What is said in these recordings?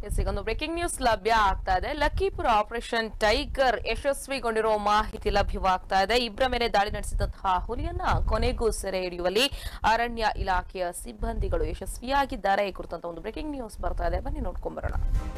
S ಈಗ ಒಂದು breaking news ಲಭ್ಯ ಆಗ್ತಾ ಇದೆ ಲಕ್ಕೀಪುರ ಆಪರೇಷನ್ ಟೈಗರ್ ಯಶಸ್ವಿಗೊಂಡಿರುವ ಮಾಹಿತಿ ಲಭ್ಯವಾಗ್ತಾ ಇದೆ ಇಬ್ಬರ ಮೇಲೆ ದಾಳಿ ನಡೆಸಿದಂತಹ ಹುಲಿಯನ್ನ ಕೊನೆಗೂ ಸೆರೆ ಹಿಡಿಯುವಲ್ಲಿ ಅರಣ್ಯ ಇಲಾಖೆಯ ಸಿಬ್ಬಂದಿಗಳು ಯಶಸ್ವಿಯಾಗಿದ್ದಾರೆ ಈ ಕುರಿತಂತ ಒಂದು ಬ್ರೇಕಿಂಗ್ ನ್ಯೂಸ್ ಬರ್ತಾ ಇದೆ ಬನ್ನಿ ನೋಡ್ಕೊಂಡ್ ಬರೋಣ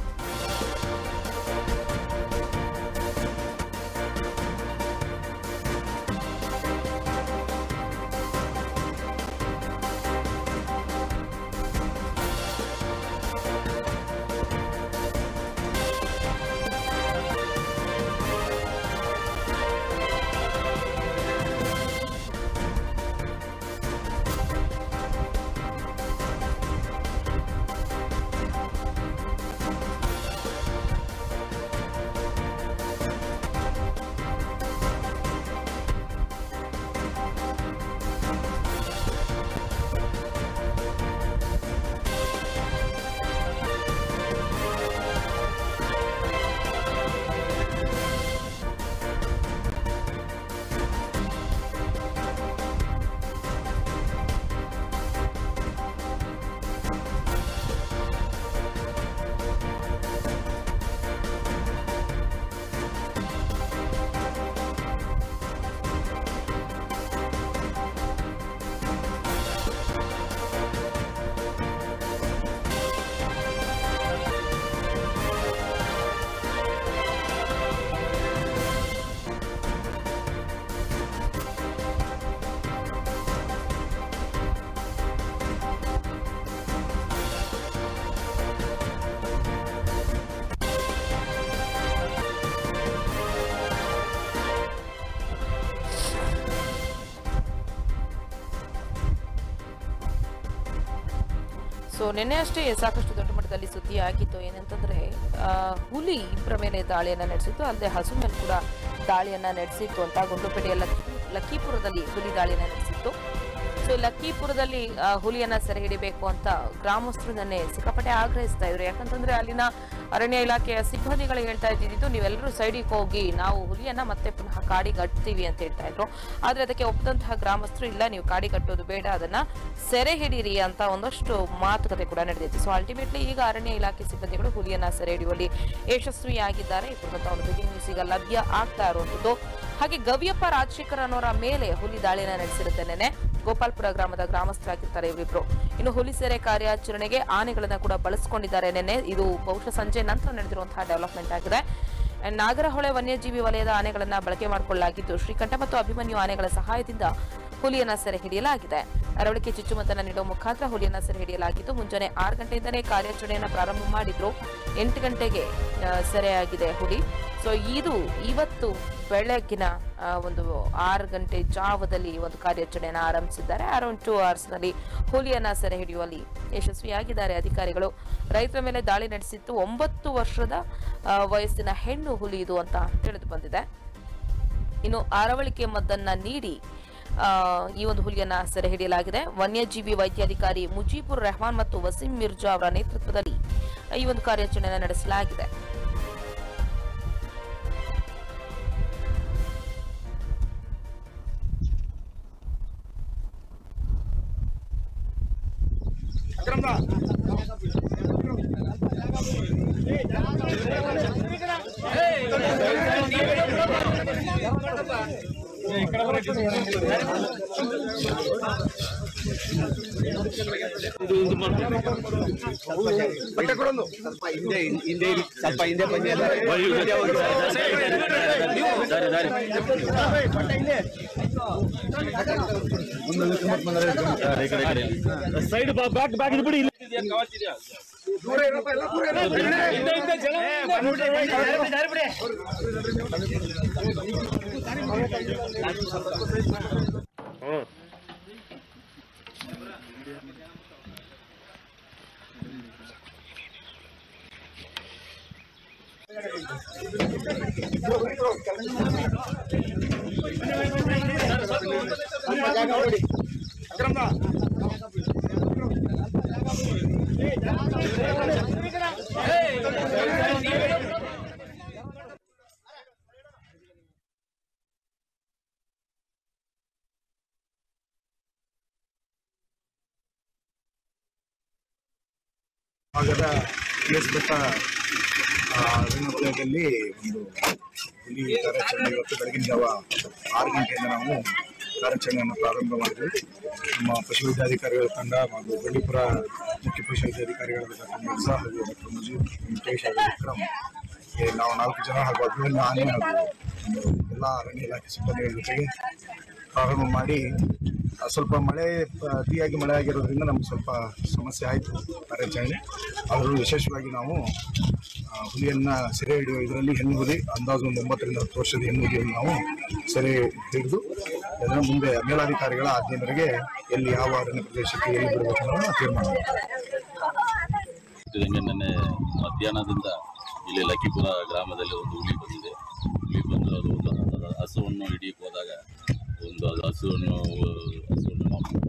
ಸೊ ನಿನ್ನೆ ಅಷ್ಟೇ ಸಾಕಷ್ಟು ದೊಡ್ಡ ಮಟ್ಟದಲ್ಲಿ ಸುದ್ದಿ ಆಗಿತ್ತು ಏನಂತಂದ್ರೆ ಆ, ಹುಲಿ ಇಬ್ಬರ ಮೇಲೆ ದಾಳಿಯನ್ನ ನಡೆಸಿತ್ತು ಅಲ್ಲದೆ ಹಸು ಮೇಲೆ ಕೂಡ ದಾಳಿಯನ್ನ ನಡೆಸಿತ್ತು ಅಂತ ಗುಂಡ್ಲುಪೇಟೆಯ ಲಕ್ಕಿ ಲಕ್ಕೀಪುರದಲ್ಲಿ ಹುಲಿ ದಾಳಿಯನ್ನ ನಡೆಸಿತ್ತು ಸೊ ಲಕ್ಕೀಪುರದಲ್ಲಿ ಆ, ಹುಲಿಯನ್ನ ಸೆರೆ ಹಿಡಿಬೇಕು ಅಂತ ಗ್ರಾಮಸ್ಥರು ನನ್ನೆ ಸಿಕ್ಕಾಪಟ್ಟೆ ಆಗ್ರಹಿಸ್ತಾ ಇದ್ರು ಯಾಕಂತಂದ್ರೆ ಅಲ್ಲಿನ ಅರಣ್ಯ ಇಲಾಖೆಯ ಸಿಬ್ಬಂದಿಗಳು ಹೇಳ್ತಾ ಇದ್ದಿದ್ದು ನೀವೆಲ್ಲರೂ ಸೈಡಿಗೆ ಹೋಗಿ ನಾವು ಹುಲಿಯನ್ನ ಮತ್ತೆ ಪುನಃ ಕಾಡಿಗೆ ಕಟ್ತೀವಿ ಅಂತ ಹೇಳ್ತಾ ಇದ್ರು ಆದ್ರೆ ಅದಕ್ಕೆ ಒಪ್ಪದಂತಹ ಗ್ರಾಮಸ್ಥರು ಇಲ್ಲ ನೀವು ಕಾಡಿ ಕಟ್ಟೋದು ಬೇಡ ಅದನ್ನ ಸೆರೆ ಹಿಡೀರಿ ಅಂತ ಒಂದಷ್ಟು ಮಾತುಕತೆ ಕೂಡ ನಡೆದಿತ್ತು ಸೊ ಅಲ್ಟಿಮೇಟ್ಲಿ ಈಗ ಅರಣ್ಯ ಇಲಾಖೆ ಸಿಬ್ಬಂದಿಗಳು ಹುಲಿಯನ್ನ ಸೆರೆ ಹಿಡಿಯುವಲ್ಲಿ ಯಶಸ್ವಿಯಾಗಿದ್ದಾರೆ ಈ ಕುರಿತಂತ ಒಂದು ಬ್ರೇಕಿಂಗ್ ನ್ಯೂಸ್ ಈಗ ಲಭ್ಯ ಆಗ್ತಾ ಇರುವಂತದ್ದು ಹಾಗೆ ಗವಿಯಪ್ಪ ರಾಜಶೇಖರ್ ಅನ್ನೋರ ಮೇಲೆ ಹುಲಿ ದಾಳಿಯನ್ನ ನಡೆಸಿರುತ್ತೆ ನೆನೆ ಗೋಪಾಲ್ಪುರ ಗ್ರಾಮದ ಗ್ರಾಮಸ್ಥರಾಗಿರ್ತಾರೆ ಇವರಿಬ್ರು ಇನ್ನು ಹುಲಿ ಸೆರೆ ಕಾರ್ಯಾಚರಣೆಗೆ ಆನೆಗಳನ್ನ ಕೂಡ ಬಳಸಿಕೊಂಡಿದ್ದಾರೆ ನೆನೆ ಇದು ಬಹುಶಃ ಸಂಜೆ ನಂತರ ನಡೆದಿರುವಂತಹ ಡೆವಲಪ್ಮೆಂಟ್ ಆಗಿದೆ And ನಾಗರಹೊಳೆ ವನ್ಯಜೀವಿ ವಲಯದ ಆನೆಗಳನ್ನ ಬಳಕೆ ಮಾಡಿಕೊಳ್ಳಲಾಗಿದ್ದು ಶ್ರೀಕಂಠ ಮತ್ತು ಅಭಿಮನ್ಯು ಆನೆಗಳ ಸಹಾಯದಿಂದ ಹುಲಿಯನ್ನ ಸೆರೆ ಹಿಡಿಯಲಾಗಿದೆ ಅರವಳಿಕೆ ಚುಚ್ಚುಮದ್ದನ್ನ ನೀಡುವ ಮುಖಾಂತರ ಹುಲಿಯನ್ನ ಸೆರೆ ಹಿಡಿಯಲಾಗಿದ್ದು ಮುಂಜಾನೆ ಆರು ಗಂಟೆಯಿಂದಲೇ ಕಾರ್ಯಾಚರಣೆಯನ್ನ ಪ್ರಾರಂಭ ಮಾಡಿದ್ರು ಎಂಟು ಗಂಟೆಗೆ ಆ, ಸೆರೆಯಾಗಿದೆ ಹುಲಿ ಸೊ ಇದು ಇವತ್ತು ಬೆಳಗ್ಗಿನ ಆ, ಒಂದು ಆರು ಗಂಟೆ ಜಾವದಲ್ಲಿ ಈ ಒಂದು ಕಾರ್ಯಾಚರಣೆಯನ್ನು ಆರಂಭಿಸಿದ್ದಾರೆ ಅರೌಂಡ್ ಟೂ ಅವರ್ಸ್ ನಲ್ಲಿ ಹುಲಿಯನ್ನ ಸೆರೆ ಹಿಡಿಯುವಲ್ಲಿ ಯಶಸ್ವಿಯಾಗಿದ್ದಾರೆ ಅಧಿಕಾರಿಗಳು ರೈತರ ಮೇಲೆ ದಾಳಿ ನಡೆಸಿತ್ತು ಒಂಬತ್ತು ವರ್ಷದ ಆ, ವಯಸ್ಸಿನ ಹೆಣ್ಣು ಹುಲಿ ಇದು ಅಂತ ತಿಳಿದು ಬಂದಿದೆ ಇನ್ನು ಅರವಳಿಕೆ ಮದ್ದನ್ನ ನೀಡಿ ಆ, ಈ ಒಂದು ಹುಲಿಯನ್ನ ಸೆರೆ ಹಿಡಿಯಲಾಗಿದೆ ವನ್ಯಜೀವಿ ವೈದ್ಯಾಧಿಕಾರಿ ಮುಜೀಬುರ್ ರೆಹಮಾನ್ ಮತ್ತು ವಸೀಂ ಮಿರ್ಜಾ ಅವರ ನೇತೃತ್ವದಲ್ಲಿ ಈ ಒಂದು ಕಾರ್ಯಾಚರಣೆಯನ್ನು ನಡೆಸಲಾಗಿದೆ ಸ್ವಲ್ಪ ಹಿಂದೆ ಹಿಂದೆ ಇರಿ. ಸ್ವಲ್ಪ ಹಿಂದೆ ಬನ್ನಿ ಅಲ್ಲ. ಹಿಂದೆ ಹೋಗಿ. ಸೈಡ್ ಬ್ಯಾಕ್ ಬ್ಯಾಕ್ ಬಿಡಿ ಇಲ್ಲಿ ದೂರ ಇರಪ್ಪ, ಎಲ್ಲ ದೂರ ಇರಪ್ಪ. ಸ್ವಲ್ಪ ಜಾಗ ನೋಡಿ. ಅಕ್ರಮ. ಭಾಗದ ಎಸ್ ಬೆಟ್ಟ ಆ, ಅರಣ್ಯ ವಲಯದಲ್ಲಿ ಒಂದು ಹುಲಿ ಕಾರ್ಯಾಚರಣೆ ಇವತ್ತು ಬೆಳಗಿನ ಜಾವ ಆರು ಗಂಟೆಯಿಂದ ನಾವು ಕಾರ್ಯಾಚರಣೆಯನ್ನು ಪ್ರಾರಂಭ ಮಾಡಿದ್ವಿ ನಮ್ಮ ಪಶುವೈದ್ಯಾಧಿಕಾರಿಗಳ ತಂಡ ಹಾಗೂ ಬಂಡೀಪುರ ಮುಖ್ಯ ಪಶುವೈದ್ಯಾಧಿಕಾರಿಗಳಾದ ಡಾಕ್ಟರ್ ಮಿರ್ಜಾ ಹಾಗೂ ಡಾಕ್ಟರ್ ಮುಜೀಬ್ ವೆಂಕಟೇಶ್ ಹಾಗೂ ವಿಕ್ರಮ್ ಈ ನಾವು ನಾಲ್ಕು ಜನ ಹಾಗೂ ಅಭಿಮನ್ಯು ಆನೆ ಹಾಗೂ ಒಂದು ಎಲ್ಲ ಅರಣ್ಯ ಇಲಾಖೆ ಸಿಬ್ಬಂದಿಗಳ ಜೊತೆಗೆ ಪ್ರಾರಂಭ ಮಾಡಿ ಆ, ಸ್ವಲ್ಪ ಮಳೆ ಆ, ಅತಿಯಾಗಿ ಮಳೆ ಆಗಿರೋದ್ರಿಂದ ನಮ್ಗೆ ಸ್ವಲ್ಪ ಸಮಸ್ಯೆ ಆಯಿತು ಕಾರ್ಯಾಚರಣೆ ಆದರೂ ವಿಶೇಷವಾಗಿ ನಾವು ಆ, ಹುಲಿಯನ್ನ ಸೆರೆ ಹಿಡಿಯುವ ಇದರಲ್ಲಿ ಹೆಣ್ಣು ಹುಲಿ ಅಂದಾಜು ಒಂದು ಒಂಬತ್ತರಿಂದ ಹತ್ತು ವರ್ಷದ ಹೆಣ್ಣು ಹುಲಿಯನ್ನು ನಾವು ಸೆರೆ ಹಿಡಿದು ಅದರ ಮುಂದೆ ಮೇಲಾಧಿಕಾರಿಗಳ ಆಜ್ಞೆ ಮೇರೆಗೆ ಎಲ್ಲಿ ಯಾವ ಅರಣ್ಯ ಪ್ರದೇಶಕ್ಕೆ ಎಲ್ಲಿ ಬಿಡಬೇಕು ಅನ್ನೋದನ್ನ ತೀರ್ಮಾನ ಮಾಡ್ತೀವಿ. ಇದಂಗೆ ನಿನ್ನೆ ಮಧ್ಯಾಹ್ನದಿಂದ ಇಲ್ಲಿ ಲಕ್ಕಿಪುರ ಗ್ರಾಮದಲ್ಲಿ ಒಂದು ಹುಲಿ ಬಂದಿದೆ ಹುಲಿ ಬಂದು ಅದು ಒಂದು ಅದರ ಹಸುವನ್ನು ಹಿಡಿಯಕ್ಕೆ ಹೋದಾಗ ಒಂದು ಅದು ಹಸುವನ್ನು ಹಸುವನ್ನು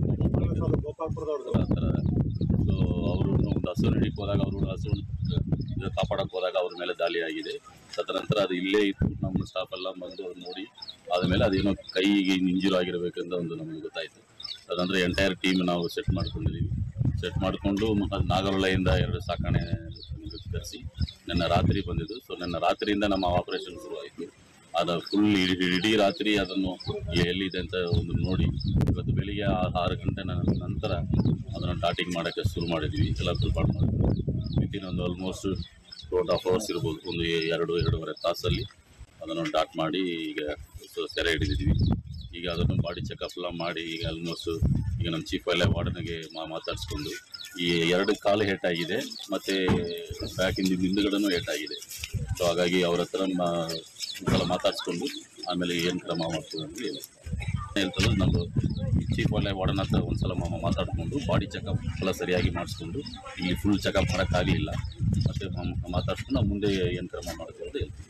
ಆ ಥರ ಸೊ ಅವರು ಒಂದು ಹಸುವನ್ನು ಹಿಡಿಯಕ್ಕೆ ಹೋದಾಗ ಅವರು ಹಸುವನ್ನು ಇದು ಕಾಪಾಡಕ್ಕೆ ಹೋದಾಗ ಅವ್ರ ಮೇಲೆ ದಾಳಿ ಆಗಿದೆ ತದನಂತರ ಅದು ಇಲ್ಲೇ ಇತ್ತು ನಮ್ಮ ಸ್ಟಾಫ್ ಎಲ್ಲ ಬಂದು ಅದು ನೋಡಿ ಆದಮೇಲೆ ಅದೇನೋ ಕೈಗೆ ಇಂಜೂರ್ ಆಗಿರಬೇಕಂತ ಒಂದು ನಮಗೆ ಗೊತ್ತಾಯಿತು ಅದಂದರೆ ಎಂಟೈರ್ ಟೀಮ್ ನಾವು ಸೆಟ್ ಮಾಡ್ಕೊಂಡಿದ್ದೀವಿ ಸೆಟ್ ಮಾಡಿಕೊಂಡು ಅದು ನಾಗರಹೊಳೆಯಿಂದ ಎರಡು ಸಾಕಣೆ ತರಿಸಿ ನನ್ನ ರಾತ್ರಿ ಬಂದಿದ್ದು ಸೊ ನನ್ನ ರಾತ್ರಿಯಿಂದ ನಮ್ಮ ಆಪರೇಷನ್ ಶುರುವಾಯಿತು ಅದು ಫುಲ್ ಇಡೀ ಇಡೀ ರಾತ್ರಿ ಅದನ್ನು ಎಲ್ಲಿದೆ ಅಂತ ಒಂದು ನೋಡಿ ಇವತ್ತು ಬೆಳಿಗ್ಗೆ ಆ- ಆರು ಗಂಟೆ ನ- ನಂತರ ಅದನ್ನು ಡಾಟಿಂಗ್ ಮಾಡೋಕ್ಕೆ ಶುರು ಮಾಡಿದ್ವಿ ಎಲ್ಲ ಪ್ರಿಪೇರ್ ಮಾಡಿದ್ವಿ ವಿತಿನ್ ಒಂದು almost two and half hours ಇರ್ಬೋದು ಒಂದು ಎರಡು ಎರಡೂವರೆ ತಾಸಲ್ಲಿ ಅದನ್ನು ಡಾಟ್ ಮಾಡಿ ಈಗ ಸೊ ಸೆರೆ ಹಿಡಿದಿದ್ವಿ ಈಗ ಅದನ್ನು ಬಾಡಿ ಚೆಕಪ್ ಎಲ್ಲ ಮಾಡಿ ಈಗ ಆಲ್ಮೋಸ್ಟ್ ಈಗ ನಮ್ಮ ಚೀಫ್ ಎಲ್ಲ ವಾರ್ಡನ್ಗೆ ಮಾತಾಡಿಸ್ಕೊಂಡು ಈ ಎರಡು ಕಾಲು ಹೇಟಾಗಿದೆ ಮತ್ತು ಬ್ಯಾಕಿಂದ ಹಿಂದುಗಡೆನೂ ಹೇಟಾಗಿದೆ ಸೊ ಹಾಗಾಗಿ ಅವ್ರ ಹತ್ರ ಮಾ- ಒಂದ್ಸಲ ಮಾತಾಡಿಸ್ಕೊಂಡು ಆಮೇಲೆ ಏನು ಕ್ರಮ ಮಾಡ್ತೀವಿ ಅಂತ ಹೇಳಿ ಹೇಳ್ತಾರೆ ನಮ್ಮದು ಚೀಫ್ ಒಳ್ಳೆ ವಾರ್ಡನ್ ಹತ್ರ ಒಂದ್ಸಲ ಮ- ಮಾತಾಡಿಕೊಂಡು ಬಾಡಿ ಚೆಕಪ್ ಎಲ್ಲ ಸರಿಯಾಗಿ ಮಾಡಿಸ್ಕೊಂಡು ಇಲ್ಲಿ ಫುಲ್ ಚೆಕಪ್ ಮಾಡೋಕ್ಕಾಗಲಿಲ್ಲ ಮತ್ತು ಮಾತಾಡ್ಸ್ಕೊಂಡು ನಾವು ಮುಂದೆ ಏನು ಕ್ರಮ ಮಾಡ್ತೀವಿ ಅಂತ ಹೇಳ್ತೀವಿ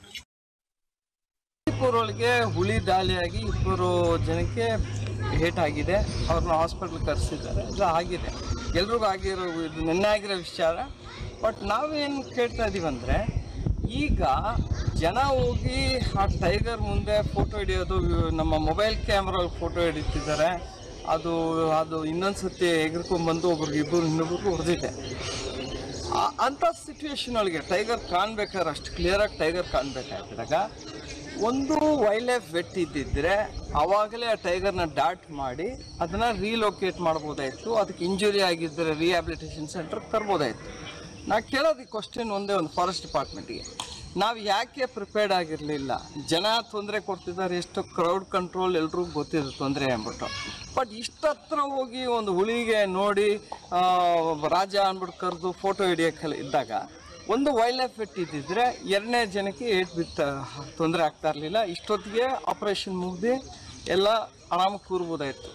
ಒಳಗೆ ಹುಲಿ ದಾಳಿಯಾಗಿ ಇಬ್ಬರು ಜನಕ್ಕೆ ಹೇಟ್ ಆಗಿದೆ ಅವ್ರನ್ನ ಹಾಸ್ಪಿಟ್ಲ್ ಕರೆಸಿದ್ದಾರೆ ಇದು ಆಗಿದೆ ಎಲ್ರಿಗೂ ಆಗಿರೋ ಇದು ನಿನ್ನೆ ಆಗಿರೋ ವಿಚಾರ ಬಟ್ ನಾವೇನು ಕೇಳ್ತಾ ಇದೀವಿ ಅಂದರೆ ಈಗ ಜನ ಹೋಗಿ ಆ ಟೈಗರ್ ಮುಂದೆ ಫೋಟೋ ಹಿಡಿಯೋದು ನಮ್ಮ ಮೊಬೈಲ್ ಕ್ಯಾಮ್ರಾ ಫೋಟೋ ಹಿಡಿತಿದ್ದಾರೆ ಅದು ಅದು ಇನ್ನೊಂದು ಸತಿ ಎಗ್ರಿಕೊಂಡ್ಬಂದು ಒಬ್ರಿಗೆ ಇಬ್ಬರು ಇನ್ನೊಬ್ರಿಗೂ ಹೊಡೆದಿದೆ ಆ- ಅಂಥ ಸಿಚುವೇಶನ್ ಒಳಗೆ ಟೈಗರ್ ಕಾಣ್ಬೇಕಾದ್ರೆ ಅಷ್ಟು ಕ್ಲಿಯರಾಗಿ ಟೈಗರ್ ಕಾಣ್ಬೇಕಾಗಿದ್ದಾಗ ಒಂದು ವೈಲ್ಡ್ ಲೈಫ್ ವೆಟ್ ಇದ್ದಿದ್ರೆ ಆವಾಗಲೇ ಆ ಟೈಗರ್ನ ಡಾಟ್ ಮಾಡಿ ಅದನ್ನು ರೀಲೊಕೇಟ್ ಮಾಡ್ಬೋದಾಯಿತು ಅದಕ್ಕೆ ಇಂಜುರಿ ಆಗಿದ್ದರೆ ರಿಹ್ಯಾಬಿಲಿಟೇಷನ್ ಸೆಂಟರ್ಗೆ ತರ್ಬೋದಾಯಿತು ನಾ ಕೇಳೋದು ಕ್ವಶನ್ ಒಂದೇ ಒಂದು ಫಾರೆಸ್ಟ್ ಡಿಪಾರ್ಟ್ಮೆಂಟ್ಗೆ ನಾವು ಯಾಕೆ ಪ್ರಿಪೇರ್ಡ್ ಆಗಿರಲಿಲ್ಲ ಜನ ತೊಂದರೆ ಕೊಡ್ತಿದ್ದಾರೆ ಎಷ್ಟು ಕ್ರೌಡ್ ಕಂಟ್ರೋಲ್ ಎಲ್ರಿಗೂ ಗೊತ್ತಿದೆ ತೊಂದರೆ ಅಂದ್ಬಿಟ್ಟು ಬಟ್ ಇಷ್ಟು ಹತ್ರ ಹೋಗಿ ಒಂದು ಹುಲಿಗೆ ನೋಡಿ ಆ, ರಾಜ ಅಂದ್ಬಿಟ್ಟು ಕರೆದು ಫೋಟೋ ಹಿಡಿಯೋಕ್ಕೆ ಇದ್ದಾಗ ಒಂದು ವೈಲ್ಡ್ ಲೈಫ್ ವೆಟ್ ಇದ್ದಿದ್ರೆ ಎರಡನೇ ಜನಕ್ಕೆ ಏಟ್ ಬಿತ್ತ ತೊಂದರೆ ಆಗ್ತಾ ಇರಲಿಲ್ಲ ಇಷ್ಟೊತ್ತಿಗೆ ಆಪರೇಷನ್ ಮುಗ್ದು ಎಲ್ಲ ಆರಾಮಾಗಿ ಕೂರ್ಬೋದಾಯಿತು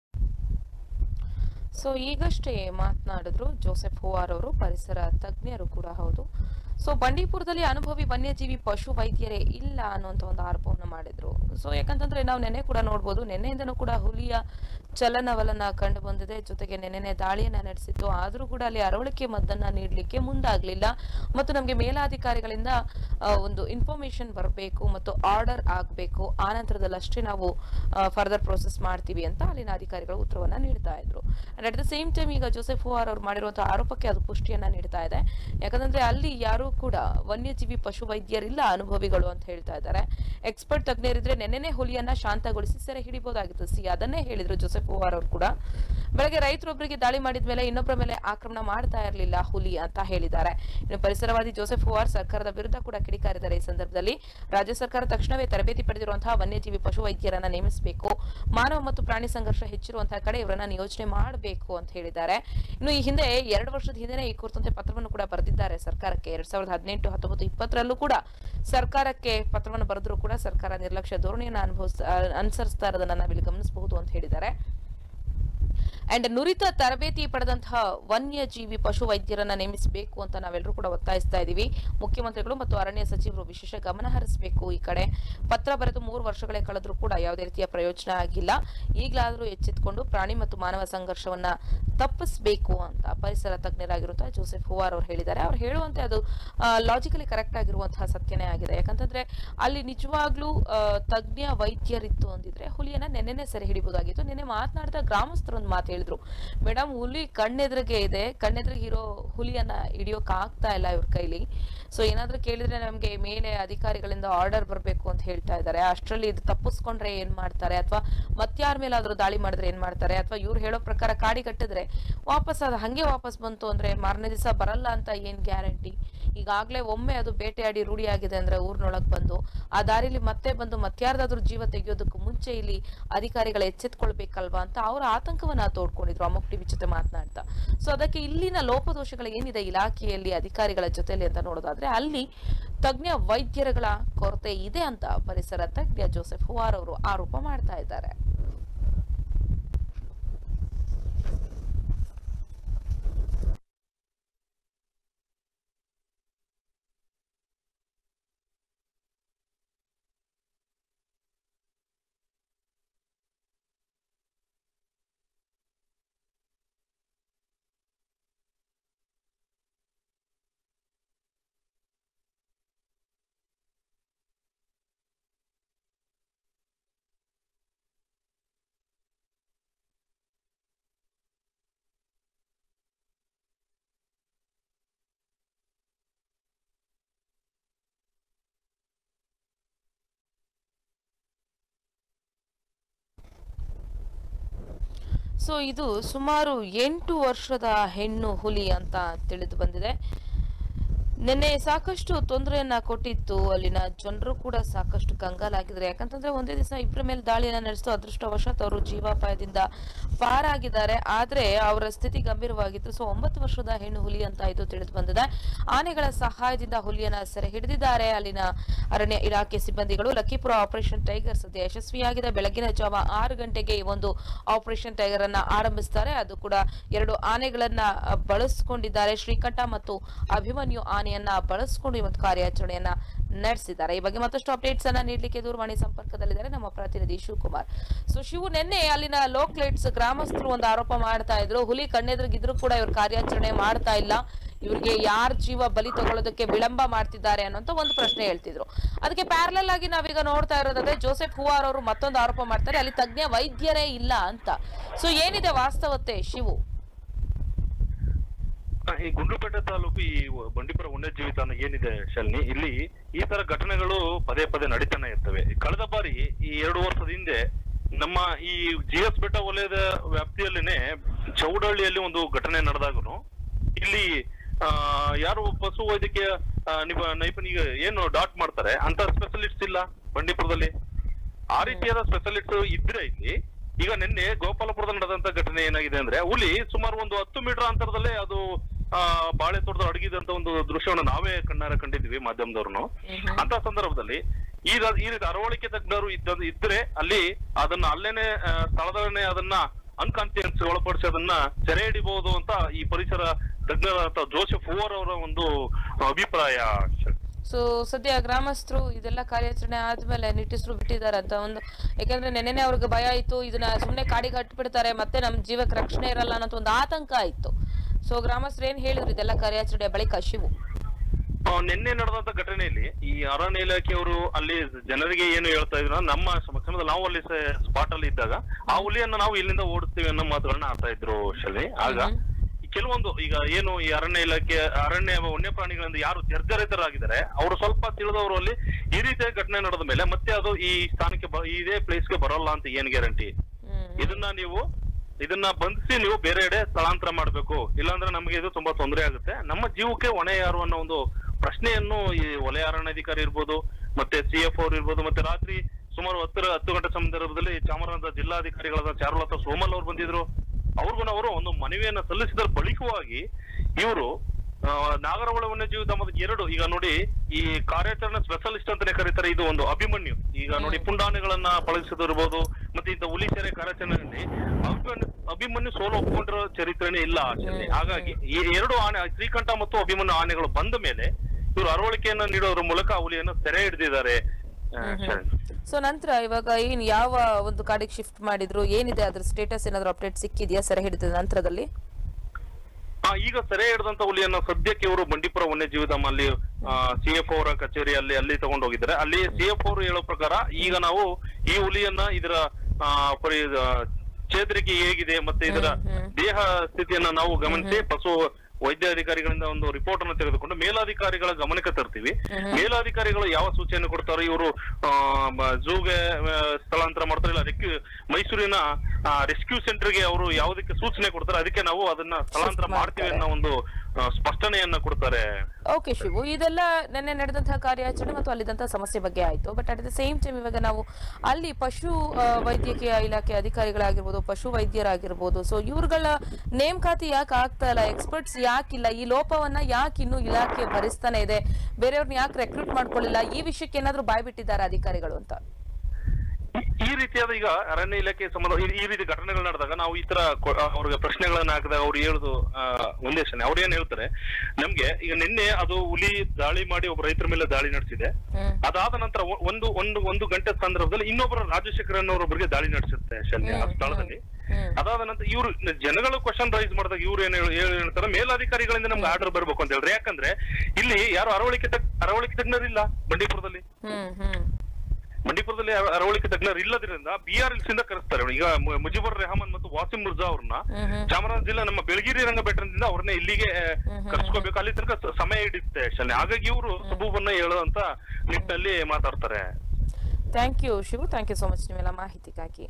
ಸೊ ಈಗಷ್ಟೇ ಮಾತನಾಡಿದ್ರು ಜೋಸೆಫ್ ಹೂವಾರ್ ಅವರು ಪರಿಸರ ತಜ್ಞರು ಕೂಡ ಹೌದು ಸೊ ಬಂಡೀಪುರದಲ್ಲಿ ಅನುಭವಿ ವನ್ಯಜೀವಿ ಪಶು ವೈದ್ಯರೇ ಇಲ್ಲ ಅನ್ನುವಂಥ ಒಂದು ಆರೋಪವನ್ನು ಮಾಡಿದ್ರು ಸೊ ಯಾಕಂತಂದ್ರೆ ನಾವು ನೆನ್ನೆ ಕೂಡ ನೋಡ್ಬೋದು ನಿನ್ನೆಯಿಂದನೂ ಕೂಡ ಹುಲಿಯ ಚಲನವಲನ ಕಂಡು ಬಂದಿದೆ ಜೊತೆಗೆ ನೆನ್ನೆನೆ ದಾಳಿಯನ್ನ ನಡೆಸಿತ್ತು ಆದರೂ ಕೂಡ ಅಲ್ಲಿ ಅರವಳಿಕೆ ಮದ್ದನ್ನ ನೀಡಲಿಕ್ಕೆ ಮುಂದಾಗಲಿಲ್ಲ ಮತ್ತು ನಮಗೆ ಮೇಲಾಧಿಕಾರಿಗಳಿಂದ ಆ, ಒಂದು ಇನ್ಫಾರ್ಮೇಶನ್ ಬರಬೇಕು ಮತ್ತು ಆರ್ಡರ್ ಆಗಬೇಕು ಆ ನಂತರದಲ್ಲಷ್ಟೇ ನಾವು ಫರ್ದರ್ ಪ್ರೋಸೆಸ್ ಮಾಡ್ತೀವಿ ಅಂತ ಅಲ್ಲಿನ ಅಧಿಕಾರಿಗಳು ಉತ್ತರವನ್ನ ನೀಡ್ತಾ ಇದ್ರು and at the same time ಈಗ ಜೋಸೆಫ್ ಹೂವಾರ್ ಅವರು ಮಾಡಿರುವಂತಹ ಆರೋಪಕ್ಕೆ ಅದು ಪುಷ್ಟಿಯನ್ನ ನೀಡ್ತಾ ಇದೆ ಯಾಕಂದ್ರೆ ಅಲ್ಲಿ ಯಾರು ಕೂಡ ವನ್ಯಜೀವಿ ಪಶು ವೈದ್ಯರಿಲ್ಲ ಅನುಭವಿಗಳು ಅಂತ ಹೇಳ್ತಾ ಇದ್ದಾರೆ ಎಕ್ಸ್ಪರ್ಟ್ ತಜ್ಞರಿದ್ರೆ ನೆನ್ನೆನೆ ಹುಲಿಯನ್ನ ಶಾಂತಗೊಳಿಸಿ ಸೆರೆ ಹಿಡಿಬಹುದಾಗಿತ್ತು ಸಿ ಅದನ್ನೇ ಹೇಳಿದ್ರು ಜೋಸೆಫ್ ಹೂವಾರ್ ಅವರು ಕೂಡ ಬೆಳಗ್ಗೆ ರೈತರೊಬ್ಬರಿಗೆ ದಾಳಿ ಮಾಡಿದ ಮೇಲೆ ಇನ್ನೊಬ್ಬರ ಮೇಲೆ ಆಕ್ರಮಣ ಮಾಡ್ತಾ ಇರಲಿಲ್ಲ ಹುಲಿ ಅಂತ ಹೇಳಿದ್ದಾರೆ ಇನ್ನು ಪರಿಸರವಾದಿ ಜೋಸೆಫ್ ಹೂವಾರ್ ಸರ್ಕಾರದ ವಿರುದ್ಧ ಕೂಡ ಕಿಡಿಕಾರಿದ್ದಾರೆ ಈ ಸಂದರ್ಭದಲ್ಲಿ ರಾಜ್ಯ ಸರ್ಕಾರ ತಕ್ಷಣವೇ ತರಬೇತಿ ಪಡೆದಿರುವಂತಹ ವನ್ಯಜೀವಿ ಪಶು ವೈದ್ಯರನ್ನ ನೇಮಿಸಬೇಕು ಮಾನವ ಮತ್ತು ಪ್ರಾಣಿ ಸಂಘರ್ಷ ಹೆಚ್ಚಿರುವಂತಹ ಕಡೆ ಇವರನ್ನ ನಿಯೋಜನೆ ಮಾಡಬೇಕು ಅಂತ ಹೇಳಿದ್ದಾರೆ ಇನ್ನು ಈ ಹಿಂದೆ ಎರಡು ವರ್ಷದ ಹಿಂದೆನೇ ಈ ಕುರಿತಂತೆ ಪತ್ರವನ್ನು ಕೂಡ ಬರೆದಿದ್ದಾರೆ ಸರ್ಕಾರಕ್ಕೆ ಎರಡ್ ಸಾವಿರದ ಹದಿನೆಂಟು ಹತ್ತೊಂಬತ್ತು ಇಪ್ಪತ್ತರಲ್ಲೂ ಕೂಡ ಸರ್ಕಾರಕ್ಕೆ ಪತ್ರವನ್ನು ಬರೆದ್ರು ಕೂಡ ಸರ್ಕಾರ ನಿರ್ಲಕ್ಷ್ಯ ಧೋರಣೆಯನ್ನು ಅನುಭವಿಸ್ತಾ ಅನುಸರಿಸ್ತಾ ಇರೋದನ್ನ ನಾವಿಲ್ಲಿ ಗಮನಿಸಬಹುದು ಅಂತ ಹೇಳಿದ್ದಾರೆ ಅಂಡ್ ನುರಿತ ತರಬೇತಿ ಪಡೆದಂತಹ ವನ್ಯಜೀವಿ ಪಶು ವೈದ್ಯರನ್ನ ನೇಮಿಸಬೇಕು ಅಂತ ನಾವೆಲ್ಲರೂ ಕೂಡ ಒತ್ತಾಯಿಸ್ತಾ ಇದ್ದೀವಿ ಮುಖ್ಯಮಂತ್ರಿಗಳು ಮತ್ತು ಅರಣ್ಯ ಸಚಿವರು ವಿಶೇಷ ಗಮನ ಹರಿಸಬೇಕು ಈ ಕಡೆ ಪತ್ರ ಬರೆದು ಮೂರು ವರ್ಷಗಳೇ ಕಳೆದ್ರೂ ಕೂಡ ಯಾವುದೇ ರೀತಿಯ ಪ್ರಯೋಜನ ಆಗಿಲ್ಲ ಈಗಲಾದರೂ ಎಚ್ಚೆತ್ತುಕೊಂಡು ಪ್ರಾಣಿ ಮತ್ತು ಮಾನವ ಸಂಘರ್ಷವನ್ನ ತಪ್ಪಿಸಬೇಕು ಅಂತ ಪರಿಸರ ತಜ್ಞರಾಗಿರುವಂತಹ ಜೋಸೆಫ್ ಹುವಾರ್ ಅವರು ಹೇಳಿದ್ದಾರೆ ಅವ್ರು ಹೇಳುವಂತೆ ಅದು ಲಾಜಿಕಲಿ ಕರೆಕ್ಟ್ ಆಗಿರುವಂತಹ ಸತ್ಯನೇ ಆಗಿದೆ ಯಾಕಂತಂದ್ರೆ ಅಲ್ಲಿ ನಿಜವಾಗ್ಲೂ ಆ, ತಜ್ಞ ವೈದ್ಯರಿತ್ತು ಅಂದಿದ್ರೆ ಹುಲಿಯನ್ನ ನೆನ್ನೆನೆ ಸೆರೆ ಹಿಡಿಬಹುದಾಗಿತ್ತು ನಿನ್ನೆ ಮಾತನಾಡಿದ ಗ್ರಾಮಸ್ಥರು ಒಂದು ಮಾತು ಹೇಳಿದ್ರು ಹೇಳಿದ್ರು ಮೇಡಮ್ ಹುಲಿ ಕಣ್ಣೆದ್ರಿಗೆ ಇದೆ ಕಣ್ಣೆದ್ರಿಗೆ ಇರೋ ಹುಲಿಯನ್ನ ಹಿಡಿಯೋಕ್ ಆಗ್ತಾ ಇಲ್ಲ ಇವ್ರ ಕೈಲಿ ಸೊ ಏನಾದ್ರೂ ಕೇಳಿದ್ರೆ ನಮ್ಗೆ ಮೇಲೆ ಅಧಿಕಾರಿಗಳಿಂದ ಆರ್ಡರ್ ಬರಬೇಕು ಅಂತ ಹೇಳ್ತಾ ಇದ್ದಾರೆ ಅಷ್ಟರಲ್ಲಿ ಇದು ತಪ್ಪಿಸ್ಕೊಂಡ್ರೆ ಏನ್ ಮಾಡ್ತಾರೆ ಅಥವಾ ಮತ್ಯಾರ ಮೇಲಾದ್ರೂ ದಾಳಿ ಮಾಡಿದ್ರೆ ಏನ್ ಮಾಡ್ತಾರೆ ಅಥವಾ ಇವ್ರು ಹೇಳೋ ಪ್ರಕಾರ ಕಾಡಿ ಕಟ್ಟಿದ್ರೆ ವಾಪಸ್ ಅದು ಹಂಗೆ ವಾಪಸ್ ಬಂತು ಅಂದ್ರೆ ಮಾರನೇ ದಿವಸ ಬರಲ್ಲ ಅಂತ ಏನ್ ಗ್ಯಾರಂಟಿ ಈಗಾಗ್ಲೇ ಒಮ್ಮೆ ಅದು ಬೇಟೆಯಾಡಿ ರೂಢಿಯಾಗಿದೆ ಅಂದ್ರೆ ಊರ್ನೊಳಗ್ ಬಂದು ಆ ದಾರಿಲಿ ಮತ್ತೆ ಬಂದು ಮತ್ಯಾರ್ದಾದ್ರೂ ಜೀವ ತೆಗೆಯೋದಕ್ಕೂ ಮುಂಚೆ ಇಲ್ಲಿ ಅಧಿಕಾರಿಗಳು ಎಚ್ಚೆತ್ಕೊಳ್ಬೇಕಲ್ವಾ ಅಂತ ಅವರ ಆತಂಕವನ್ನ ತೋಡ್ಕೊಂಡಿದ್ರು ಅಮೋಕ್ ಟಿವಿ ಜೊತೆ ಮಾತನಾಡ್ತಾ ಸೊ ಅದಕ್ಕೆ ಇಲ್ಲಿನ ಲೋಪದೋಷಗಳು ಏನಿದೆ ಇಲಾಖೆಯಲ್ಲಿ ಅಧಿಕಾರಿಗಳ ಜೊತೆಲಿ ಅಂತ ನೋಡೋದಾದ್ರೆ ಅಲ್ಲಿ ತಜ್ಞ ವೈದ್ಯರುಗಳ ಕೊರತೆ ಇದೆ ಅಂತ ಪರಿಸರ ತಜ್ಞ ಜೋಸೆಫ್ ಹುವಾರ್ ಅವರು ಆರೋಪ ಮಾಡ್ತಾ ಇದ್ದಾರೆ ಸೊ ಇದು ಸುಮಾರು ಎಂಟು ವರ್ಷದ ಹೆಣ್ಣು ಹುಲಿ ಅಂತ ತಿಳಿದು ಬಂದಿದೆ ನಿನ್ನೆ ಸಾಕಷ್ಟು ತೊಂದರೆಯನ್ನ ಕೊಟ್ಟಿತ್ತು ಅಲ್ಲಿನ ಜನರು ಕೂಡ ಸಾಕಷ್ಟು ಕಂಗಾಲಾಗಿದ್ದಾರೆ ಯಾಕಂತಂದ್ರೆ ಒಂದೇ ದಿವಸ ಇಬ್ಬರ ಮೇಲೆ ದಾಳಿಯನ್ನ ನಡೆಸಿತು ಅದೃಷ್ಟವಶಾತ್ ಅವರು ಜೀವಾಪಾಯದಿಂದ ಪಾರಾಗಿದ್ದಾರೆ ಆದ್ರೆ ಅವರ ಸ್ಥಿತಿ ಗಂಭೀರವಾಗಿತ್ತು ಸೊ ಒಂಬತ್ತು ವರ್ಷದ ಹೆಣ್ಣು ಹುಲಿ ಅಂತ ಇದು ತಿಳಿದು ಬಂದಿದೆ ಆನೆಗಳ ಸಹಾಯದಿಂದ ಹುಲಿಯನ್ನ ಸೆರೆ ಹಿಡಿದಿದ್ದಾರೆ ಅಲ್ಲಿನ ಅರಣ್ಯ ಇಲಾಖೆ ಸಿಬ್ಬಂದಿಗಳು ಲಕ್ಕಿಪುರ ಆಪರೇಷನ್ ಟೈಗರ್ ಸದ್ಯ ಯಶಸ್ವಿಯಾಗಿದೆ ಬೆಳಗಿನ ಜಾವ ಆರು ಗಂಟೆಗೆ ಈ ಒಂದು ಆಪರೇಷನ್ ಟೈಗರ್ ಅನ್ನ ಆರಂಭಿಸ್ತಾರೆ ಅದು ಕೂಡ ಎರಡು ಆನೆಗಳನ್ನ ಅ, ಬಳಸ್ಕೊಂಡಿದ್ದಾರೆ ಶ್ರೀಕಂಠ ಮತ್ತು ಅಭಿಮನ್ಯು ಆನೆಯನ್ನ ಬಳಸ್ಕೊಂಡು ಈ ಒಂದು ಕಾರ್ಯಾಚರಣೆಯನ್ನ ನಡೆಸಿದ್ದಾರೆ ಈ ಬಗ್ಗೆ ಮತ್ತಷ್ಟು ಅಪ್ಡೇಟ್ಸ್ ಅನ್ನ ನೀಡಲಿಕ್ಕೆ ದೂರವಾಣಿ ಸಂಪರ್ಕದಲ್ಲಿದ್ದಾರೆ ನಮ್ಮ ಪ್ರತಿನಿಧಿ ಶಿವಕುಮಾರ್ ಸೊ ಶಿವು ನಿನ್ನೆ ಅಲ್ಲಿನ ಲೋಕ್ಲೇಟ್ಸ್ ಗ್ರಾಮಸ್ಥರು ಒಂದು ಆರೋಪ ಮಾಡ್ತಾ ಇದ್ರು ಹುಲಿ ಕಣ್ಣೆದ್ರಿಗಿದ್ರು ಕೂಡ ಇವ್ರು ಕಾರ್ಯಾಚರಣೆ ಮಾಡ್ತಾ ಇಲ್ಲ ಇವ್ರಿಗೆ ಯಾರ ಜೀವ ಬಲಿ ತಗೊಳ್ಳೋದಕ್ಕೆ ವಿಳಂಬ ಮಾಡ್ತಿದ್ದಾರೆ ಅನ್ನೋಂತ ಒಂದು ಪ್ರಶ್ನೆ ಹೇಳ್ತಿದ್ರು ಅದಕ್ಕೆ ಪ್ಯಾರಲಲ್ ಆಗಿ ನಾವೀಗ ನೋಡ್ತಾ ಇರೋದಾದ್ರೆ ಜೋಸೆಫ್ ಹುವಾರ್ ಅವರು ಮತ್ತೊಂದು ಆರೋಪ ಮಾಡ್ತಾರೆ ಅಲ್ಲಿ ತಜ್ಞ ವೈದ್ಯರೇ ಇಲ್ಲ ಅಂತ ಸೊ ಏನಿದೆ ವಾಸ್ತವತೆ ಶಿವು ಆ, ಈ ಗುಂಡ್ಲುಪೇಟೆ ತಾಲೂಕು ಈ ವ- ಬಂಡೀಪುರ ವನ್ಯಜೀವಿ ತಾಣ ಏನಿದೆ ಶಾಲಿನಿ ಇಲ್ಲಿ ಈ ತರ ಘಟನೆಗಳು ಪದೇ ಪದೇ ನಡೀತಾನೆ ಇರ್ತವೆ ಕಳೆದ ಬಾರಿ ಈ ಎರಡು ವರ್ಷದ ಹಿಂದೆ ನಮ್ಮ ಈ ಜಿ ಎಸ್ ಬೆಟ್ಟ ವಲಯದ ವ್ಯಾಪ್ತಿಯಲ್ಲಿನೇ ಚೌಡಹಳ್ಳಿಯಲ್ಲಿ ಒಂದು ಘಟನೆ ನಡೆದಾಗನು ಇಲ್ಲಿ ಆ, ಯಾರು ಪಶು ವೈದ್ಯಕೀಯ ಆ, ನಿಪ- ನೈಪುಣಿಗ ಏನು ಡಾಟ್ ಮಾಡ್ತಾರೆ ಅಂತ ಸ್ಪೆಷಲಿಸ್ಟ್ ಇಲ್ಲ ಬಂಡೀಪುರದಲ್ಲಿ ಆ ರೀತಿಯಾದ ಸ್ಪೆಷಲಿಸ್ಟ್ ಇದ್ರೆ ಇಲ್ಲಿ ಈಗ ನಿನ್ನೆ ಗೋಪಾಲಪುರದಲ್ಲಿ ನಡೆದಂತ ಘಟನೆ ಏನಾಗಿದೆ ಅಂದ್ರೆ ಹುಲಿ ಸುಮಾರು ಒಂದು ಹತ್ತು ಮೀಟರ್ ಅಂತರದಲ್ಲೇ ಅದು ಆ ಬಾಳೆ ತೋಟದ ಅಡಗಿದಂತ ಒಂದು ದೃಶ್ಯವನ್ನು ನಾವೇ ಕಣ್ಣಾರ ಕಂಡಿದ್ವಿ ಮಾಧ್ಯಮದವ್ರನ್ನು ಅಂತ ಸಂದರ್ಭದಲ್ಲಿ ಈ ರ- ಈ ರೀತಿ ಅರವಳಿಕೆ ತಜ್ಞರು ಇದ್ದ ಇದ್ರೆ ಅಲ್ಲಿ ಅದನ್ನ ಅಲ್ಲೇನೆ ಆ, ಸ್ಥಳದಲ್ಲೇ ಅದನ್ನ ಅನ್ಕಾನ್ಫಿಡೆನ್ಸ್ ಒಳಪಡಿಸಿ ಅದನ್ನ ಸೆರೆ ಹಿಡಿಬಹುದು ಅಂತ ಈ ಪರಿಸರ ತಜ್ಞರಾದ ಜೋಸೆಫ್ ಹೂವರ್ ಅವರ ಒಂದು ಅಭಿಪ್ರಾಯ ಸೊ ಸದ್ಯ ಗ್ರಾಮಸ್ಥರು ಇದೆಲ್ಲ ಕಾರ್ಯಾಚರಣೆ ಆದ್ಮೇಲೆ ನಿಟ್ಟಿಸ್ರು ಬಿಟ್ಟಿದ್ದಾರೆ ಅಂತ ಒಂದು ಯಾಕಂದ್ರೆ ನೆನ್ನೆನೆ ಅವ್ರಿಗೆ ಭಯ ಇತ್ತು ಇದನ್ನ ಸುಮ್ಮನೆ ಕಾಡಿಗೆ ಹಟ್ಬಿಡ್ತಾರೆ ಮತ್ತೆ ನಮ್ ಜೀವಕ್ಕೆ ರಕ್ಷಣೆ ಇರಲ್ಲ ಅನ್ನೋ ಒಂದು ಆತಂಕ ಇತ್ತು ಸೊ ಗ್ರಾಮಸ್ಥರು ಏನ್ ಹೇಳಿದ್ರು ಇದೆಲ್ಲ ಕಾರ್ಯಾಚರಣೆ ಬಳಿಕ ಶಿವು ಆ, ನಿನ್ನೆ ನಡೆದಂತ ಘಟನೆಯಲ್ಲಿ ಈ ಅರಣ್ಯ ಇಲಾಖೆಯವರು ಅಲ್ಲಿ ಜನರಿಗೆ ಏನು ಹೇಳ್ತಾ ಇದ್ರು ನಮ್ಮ ಸಮಕ್ಷಮದಲ್ಲಿ ನಾವು ಅಲ್ಲಿ ಸ್ಪಾಟ್ ಅಲ್ಲಿ ಇದ್ದಾಗ ಆ ಹುಲಿಯನ್ನ ನಾವು ಇಲ್ಲಿಂದ ಓಡಿಸ್ತೀವಿ ಅನ್ನೋ ಮಾತುಗಳನ್ನ ಆಡ್ತಾ ಇದ್ರು ಶಲಿ ಆಗ ಈ ಕೆಲವೊಂದು ಈಗ ಏನು ಈ ಅರಣ್ಯ ಇಲಾಖೆ ಅರಣ್ಯ ವನ್ಯ ಪ್ರಾಣಿಗಳಿಂದ ಯಾರು ಜರ್ಜರಿತರಾಗಿದ್ದಾರೆ ಅವರು ಸ್ವಲ್ಪ ತಿಳಿದವರು ಅಲ್ಲಿ ಈ ರೀತಿಯ ಘಟನೆ ನಡೆದ ಮೇಲೆ ಮತ್ತೆ ಅದು ಈ ಸ್ಥಾನಕ್ಕೆ ಬ- ಇದೇ ಪ್ಲೇಸ್ಗೆ ಬರೋಲ್ಲ ಅಂತ ಏನ್ ಗ್ಯಾರಂಟಿ ಹ್ಮ್ ಇದನ್ನ ನೀವು ಇದನ್ನ ಬಂಧಿಸಿ ನೀವು ಬೇರೆ ಎಡೆ ಸ್ಥಳಾಂತರ ಮಾಡಬೇಕು ಇಲ್ಲಾಂದ್ರೆ ನಮಗೆ ಇದು ತುಂಬಾ ತೊಂದರೆ ಆಗುತ್ತೆ ನಮ್ಮ ಜೀವಕ್ಕೆ ಹೊಣೆ ಯಾರು ಅನ್ನೋ ಒಂದು ಪ್ರಶ್ನೆಯನ್ನು ಈ ವಲಯ ಅರಣ್ಯಾಧಿಕಾರಿ ಇರ್ಬೋದು ಮತ್ತೆ ಸಿ ಎಫ್ ಅವ್ರು ಇರ್ಬೋದು ಮತ್ತೆ ರಾತ್ರಿ ಸುಮಾರು ಹತ್ತರ ಹತ್ತು ಗಂಟೆ ಸಂದರ್ಭದಲ್ಲಿ ಚಾಮರಾಜನಗರ ಜಿಲ್ಲಾಧಿಕಾರಿಗಳಾದ ಚಾರುಲತಾ ಸೋಮಲ್ ಅವರು ಬಂದಿದ್ರು ಅವ್ರಿಗೂ ಅವರು ಒಂದು ಮನವಿಯನ್ನ ಸಲ್ಲಿಸಿದ ಬಳಿಕವಾಗಿ ಇವರು ನಾಗರಹೊಳೆ ವನ್ಯಜೀವಿ ಧಾಮದ ಎರಡು ಈಗ ನೋಡಿ ಈ ಕಾರ್ಯಾಚರಣೆ ಸ್ಪೆಷಲಿಸ್ಟ್ ಅಂತಾನೆ ಕರೀತಾರೆ ಇದು ಒಂದು ಅಭಿಮನ್ಯು ಈಗ ನೋಡಿ ಪುಂಡಾನೆಗಳನ್ನ ಪಳಗಿಸೋದಿರ್ಬೋದು ಮತ್ತೆ ಇಂಥ ಹುಲಿ ಸೆರೆ ಕಾರ್ಯಾಚರಣೆಯಲ್ಲಿ ಅಭಿಮನ್ಯು ಅಭಿಮನ್ಯು ಸೋಲು ಒಪ್ಕೊಂಡಿರೋ ಚರಿತ್ರೆನೇ ಇಲ್ಲ ಆಚರಣೆ ಹಾಗಾಗಿ ಈ ಎರಡು ಆನೆ ಶ್ರೀಕಂಠ ಮತ್ತು ಅಭಿಮನ್ಯು ಆನೆಗಳು ಬಂದ ಮೇಲೆ ಇವರು ಅರವಳಿಕೆಯನ್ನ ನೀಡೋದ್ರ ಮೂಲಕ ಆ ಹುಲಿಯನ್ನು ಸೆರೆ ಹಿಡಿದಿದ್ದಾರೆ ಆ, ಶರಣ್. ಸೊ ನಂತರ ಇವಾಗ ಏನ್ ಯಾವ ಒಂದು ಕಾಡಿಗೆ ಶಿಫ್ಟ್ ಮಾಡಿದ್ರು ಏನಿದೆ ಅದ್ರ ಸ್ಟೇಟಸ್ ಏನಾದ್ರು ಅಪ್ಡೇಟ್ ಸಿಕ್ಕಿದ್ಯಾ ಸೆರೆ ಹಿಡಿದ ನಂತರದಲ್ಲಿ ಆ, ಈಗ ಸೆರೆ ಹಿಡಿದಂತ ಹುಲಿಯನ್ನ ಸದ್ಯಕ್ಕೆ ಇವರು ಬಂಡೀಪುರ ವನ್ಯಜೀವಿ ಧಾಮ ಅಲ್ಲಿ ಸಿ ಎಫ್ ಅವರ ಕಚೇರಿಯಲ್ಲಿ ಅಲ್ಲಿ ತಗೊಂಡು ಹೋಗಿದ್ದಾರೆ ಅಲ್ಲಿ ಸಿ ಎಫ್ ಅವರು ಹೇಳೋ ಪ್ರಕಾರ ಈಗ ನಾವು ಈ ಹುಲಿಯನ್ನ ಇದರ ಆ, ಪರಿ ಆ, ಚೇತರಿಕೆ ಹೇಗಿದೆ ಮತ್ತೆ ಇದರ ದೇಹ ಸ್ಥಿತಿಯನ್ನ ನಾವು ಗಮನಿಸಿ ಪಶು ವೈದ್ಯಾಧಿಕಾರಿಗಳಿಂದ ಒಂದು ರಿಪೋರ್ಟ್ ಅನ್ನು ತೆಗೆದುಕೊಂಡು ಮೇಲಾಧಿಕಾರಿಗಳ ಗಮನಕ್ಕೆ ತರ್ತೀವಿ ಮೇಲಾಧಿಕಾರಿಗಳು ಯಾವ ಸೂಚನೆ ಕೊಡ್ತಾರೋ ಇವರು ಝೂಗೆ ಸ್ಥಳಾಂತರ ಮಾಡ್ತಾರೆ ಇಲ್ಲ ರೆಸ್ಕ್ಯೂ ಮೈಸೂರಿನ ರೆಸ್ಕ್ಯೂ ಸೆಂಟರ್ಗೆ ಅವರು ಯಾವುದಕ್ಕೆ ಸೂಚನೆ ಕೊಡ್ತಾರೆ ಅದಕ್ಕೆ ನಾವು ಅದನ್ನ ಸ್ಥಳಾಂತರ ಮಾಡ್ತೀವಿ ಅನ್ನೋ ಒಂದು ಆ, ಸ್ಪಷ್ಟನೆಯನ್ನ ಕೊಡ್ತಾರೆ ಓಕೆ ಶಿವು ಇದೆಲ್ಲ ನಿನ್ನೆ ನಡೆದಂತಹ ಕಾರ್ಯಾಚರಣೆ ಮತ್ತು ಅಲ್ಲಿದ್ದಂತಹ ಸಮಸ್ಯೆ ಬಗ್ಗೆ ಆಯ್ತು but at the same time ಇವಾಗ ನಾವು ಅಲ್ಲಿ ಪಶು ಆ, ವೈದ್ಯಕೀಯ ಇಲಾಖೆ ಅಧಿಕಾರಿಗಳಾಗಿರ್ಬೋದು ಪಶು ವೈದ್ಯರಾಗಿರ್ಬೋದು ಸೊ ಇವ್ರುಗಳ ನೇಮಕಾತಿ ಯಾಕೆ ಆಗ್ತಾ ಇಲ್ಲ ಎಕ್ಸ್ಪರ್ಟ್ಸ್ ಯಾಕಿಲ್ಲ ಈ ಲೋಪವನ್ನ ಯಾಕೆ ಇನ್ನು ಇಲಾಖೆ ಭರಿಸ್ತಾನೆ ಇದೆ ಬೇರೆಯವ್ರನ್ನ ಯಾಕೆ ರೆಕ್ರೂಟ್ ಮಾಡ್ಕೊಳ್ಳಿಲ್ಲ ಈ ವಿಷಯಕ್ಕೆ ಏನಾದ್ರು ಬಾಯ್ ಬಿಟ್ಟಿದ್ದಾರೆ ಅಧಿಕಾರಿಗಳು ಅಂತ ಈ- ಈ ರೀತಿಯಾದ ಈಗ ಅರಣ್ಯ ಇಲಾಖೆ ಸಂಬಂಧ ಈ- ಈ ರೀತಿ ಘಟನೆಗಳು ನಡೆದಾಗ ನಾವು ಈ ತರ ಕೊ- ಅವ್ರಿಗೆ ಪ್ರಶ್ನೆಗಳನ್ನ ಹಾಕಿದಾಗ ಅವ್ರು ಹೇಳುದು ಆ, ಒಂದೇ ಶನೆ ಅವ್ರು ಏನ್ ಹೇಳ್ತಾರೆ ನಮ್ಗೆ ಈಗ ನಿನ್ನೆ ಅದು ಹುಲಿ ದಾಳಿ ಮಾಡಿ ಒಬ್ಬ ರೈತರ ಮೇಲೆ ದಾಳಿ ನಡೆಸಿದೆ ಹ್ಮ್ ಅದಾದ ನಂತರ ಒ- ಒಂದು ಒಂದು ಒಂದು ಗಂಟೆ ಸಂದರ್ಭದಲ್ಲಿ ಇನ್ನೊಬ್ಬರ ರಾಜಶೇಖರನ್ ಅನ್ನೋರೊಬ್ಬರಿಗೆ ದಾಳಿ ನಡೆಸುತ್ತೆ ಶಲ್ಯ ಆ ಸ್ಥಳದಲ್ಲಿ ಹ್ಮ್. ಅದಾದ ನಂತರ ಇವರು ಜನಗಳು ಕ್ವಶನ್ ರೈಸ್ ಮಾಡಿದಾಗ ಇವ್ರು ಏನ್ ಹೇಳ- ಏನ್ ಹೇಳ್ತಾರೆ ಮೇಲಾಧಿಕಾರಿಗಳಿಂದ ನಮ್ಗೆ ಆರ್ಡರ್ ಬರ್ಬೇಕು ಅಂತ ಹೇಳಿದ್ರೆ ಯಾಕಂದ್ರೆ ಇಲ್ಲಿ ಯಾರು ಅರವಳಿಕೆ ತಗ್ ಅರವಳಿಕೆ ತಜ್ಞರಿಲ್ಲ ಬಂಡೀಪುರದಲ್ಲಿ ಹ್ಮ್ ಹ್ಮ್ ಬಂಡೀಪುರದಲ್ಲಿ ಅರ- ಅರವಳಿಕೆ ತಜ್ಞರು ಇಲ್ಲದ್ರಿಂದ ಬಿಆರ್ಎಲ್ಸ್ ಇಂದ ಕರೆಸ್ತಾರೆ ಈಗ ಮು- ಮುಜಿಬುರ್ ರೆಹಮಾನ್ ಮತ್ತು ವಾಸಿಂ ಮುರ್ಜಾ ಅವ್ರನ್ನ ಹ್ಮ್ ಹ್ಮ್ ಚಾಮರಾಜ ಜಿಲ್ಲೆ ನಮ್ಮ ಬೆಳಗಿರಿ ರಂಗ ಬೆಟ್ಟದಿಂದ ಅವ್ರನ್ನ ಇಲ್ಲಿಗೆ ಕರ್ಸ್ಕೋಬೇಕು ಅಲ್ಲಿ ತನಕ ಸ- ಸಮಯ ಹಿಡಿಯುತ್ತೆ ಶಲ್ಯ ಹಾಗಾಗಿ ಇವರು ಸಬೂಬನ್ನ ಹೇಳುವಂತ ನಿಟ್ಟಿನಲ್ಲಿ ಮಾತಾಡ್ತಾರೆ thank you Shivu thank you so much ನಿಮ್ಮೆಲ್ಲ ಮಾಹಿತಿಗಾಗಿ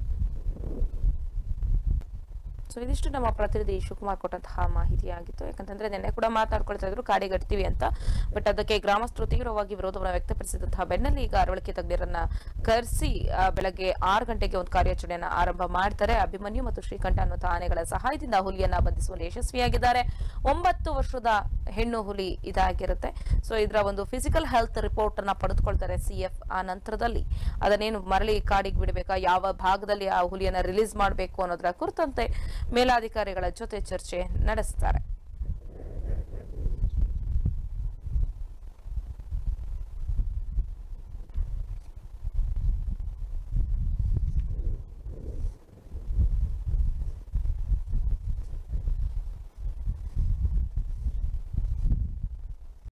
ಸೊ ಇದಿಷ್ಟು ನಮ್ಮ ಪ್ರತಿನಿಧಿ ಶಿವಕುಮಾರ್ ಕೊಟ್ಟಂತಹ ಮಾಹಿತಿಯಾಗಿತ್ತು ಯಾಕಂತಂದ್ರೆ ನಿನ್ನೆ ಕೂಡ ಮಾತಾಡ್ಕೊಳ್ತಾ ಇದ್ರು ಕಾಡಿಗಟ್ತೀವಿ ಅಂತ ಬಟ್ ಅದಕ್ಕೆ ಗ್ರಾಮಸ್ಥರು ತೀವ್ರವಾಗಿ ವಿರೋಧವನ್ನು ವ್ಯಕ್ತಪಡಿಸಿದಂತಹ ಬೆನ್ನಲ್ಲಿ ಈಗ ಅರವಳಿಕೆ ತಜ್ಞರನ್ನ ಕರೆಸಿ ಬೆಳಗ್ಗೆ ಆರು ಗಂಟೆಗೆ ಒಂದು ಕಾರ್ಯಾಚರಣೆಯನ್ನ ಆರಂಭ ಮಾಡ್ತಾರೆ ಅಭಿಮನ್ಯು ಮತ್ತು ಶ್ರೀಕಂಠ ಅನ್ನುವಂತಹ ಆನೆಗಳ ಸಹಾಯದಿಂದ ಹುಲಿಯನ್ನ ಬಂಧಿಸುವಲ್ಲಿ ಯಶಸ್ವಿಯಾಗಿದ್ದಾರೆ ಒಂಬತ್ತು ವರ್ಷದ ಹೆಣ್ಣು ಹುಲಿ ಇದಾಗಿರುತ್ತೆ ಸೊ ಇದರ ಒಂದು ಫಿಸಿಕಲ್ ಹೆಲ್ತ್ ರಿಪೋರ್ಟ್ ಅನ್ನ ಪಡೆದುಕೊಳ್ತಾರೆ ಸಿ ಎಫ್ ಆ ನಂತರದಲ್ಲಿ ಅದನ್ನೇನು ಮರಳಿ ಕಾಡಿಗೆ ಬಿಡಬೇಕಾ ಯಾವ ಭಾಗದಲ್ಲಿ ಆ ಹುಲಿಯನ್ನ ರಿಲೀಸ್ ಮಾಡಬೇಕು ಅನ್ನೋದರ ಕುರಿತಂತೆ ಮೇಲಾಧಿಕಾರಿಗಳ ಜೊತೆ ಚರ್ಚೆ ನಡೆಸ್ತಾರೆ